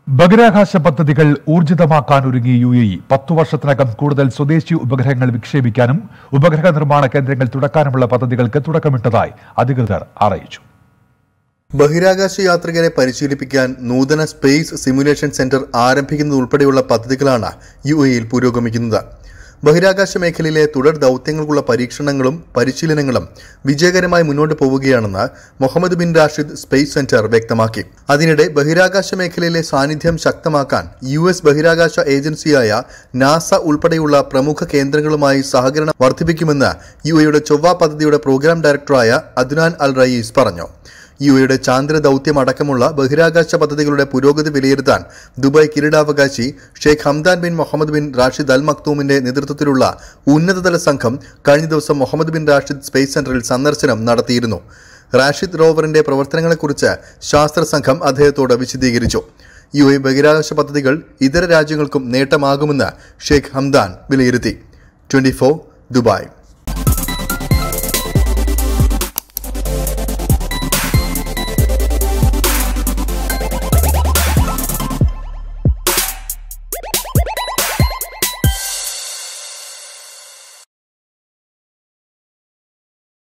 ബഹിരാകാശ പദ്ധതികൾ ഊർജിതമാക്കാനൊരുങ്ങി U A E പത്തു വർഷത്തിനകം കൂടുതൽ സ്വദേശി ഉപഗ്രഹങ്ങൾ വിക്ഷേപിക്കാനും ഉപഗ്രഹ നിർമ്മാണ കേന്ദ്രങ്ങൾ തുടക്കാനുമുള്ള പദ്ധതികൾക്ക് തുടക്കമിട്ടതായി അധികൃതർ അറിയിച്ചു ബഹിരാകാശ യാത്രികരെ പരിശീലിപ്പിക്കാൻ നൂതന സ്പേസ് സിമുലേഷൻ സെന്റർ ആരംഭിക്കുന്നതുൾപ്പെടെയുള്ള പദ്ധതികളാണ് യു എയിൽ പുരോഗമിക്കുന്നത് ബഹിരാകാശ മേഖലയിലെ തുടർ ദൗത്യങ്ങൾക്കുള്ള പരീക്ഷണങ്ങളും പരിശീലനങ്ങളും വിജയകരമായി മുന്നോട്ട് പോവുകയാണെന്ന് Mohammed bin Rashid space centre വ്യക്തമാക്കി അതിനിടെ ബഹിരാകാശ മേഖലയിലെ സാന്നിധ്യം ശക്തമാക്കാൻ യു എസ് ബഹിരാകാശ ഏജൻസിയായ നാസ ഉൾപ്പെടെയുള്ള പ്രമുഖ കേന്ദ്രങ്ങളുമായി സഹകരണം വർദ്ധിപ്പിക്കുമെന്ന് യു എയുടെ ചൊവ്വ പദ്ധതിയുടെ പ്രോഗ്രാം ഡയറക്ടറായ അദ്നാൻ അൽ റയീസ് പറഞ്ഞു യു എയുടെ ചാന്ദ്ര ദൗത്യം അടക്കമുള്ള ബഹിരാകാശ പദ്ധതികളുടെ പുരോഗതി വിലയിരുത്താൻ ദുബായ് കിരീടാവകാശി Sheikh Hamdan bin Mohammed bin Rashid al മക്തൂമിന്റെ നേതൃത്വത്തിലുള്ള ഉന്നതതല സംഘം കഴിഞ്ഞ ദിവസം മുഹമ്മദ് ബിൻ റാഷിദ് സ്പേസ് സെന്ററിൽ സന്ദർശനം നടത്തിയിരുന്നു റാഷിദ് റോവറിന്റെ പ്രവർത്തനങ്ങളെക്കുറിച്ച് ശാസ്ത്ര സംഘം അദ്ദേഹത്തോട് വിശദീകരിച്ചു യു എ ബഹിരാകാശ പദ്ധതികൾ ഇതര രാജ്യങ്ങൾക്കും നേട്ടമാകുമെന്ന് ഷെയ്ഖ് ഹംദാൻ വിലയിരുത്തി ട്വന്റി ദുബായ്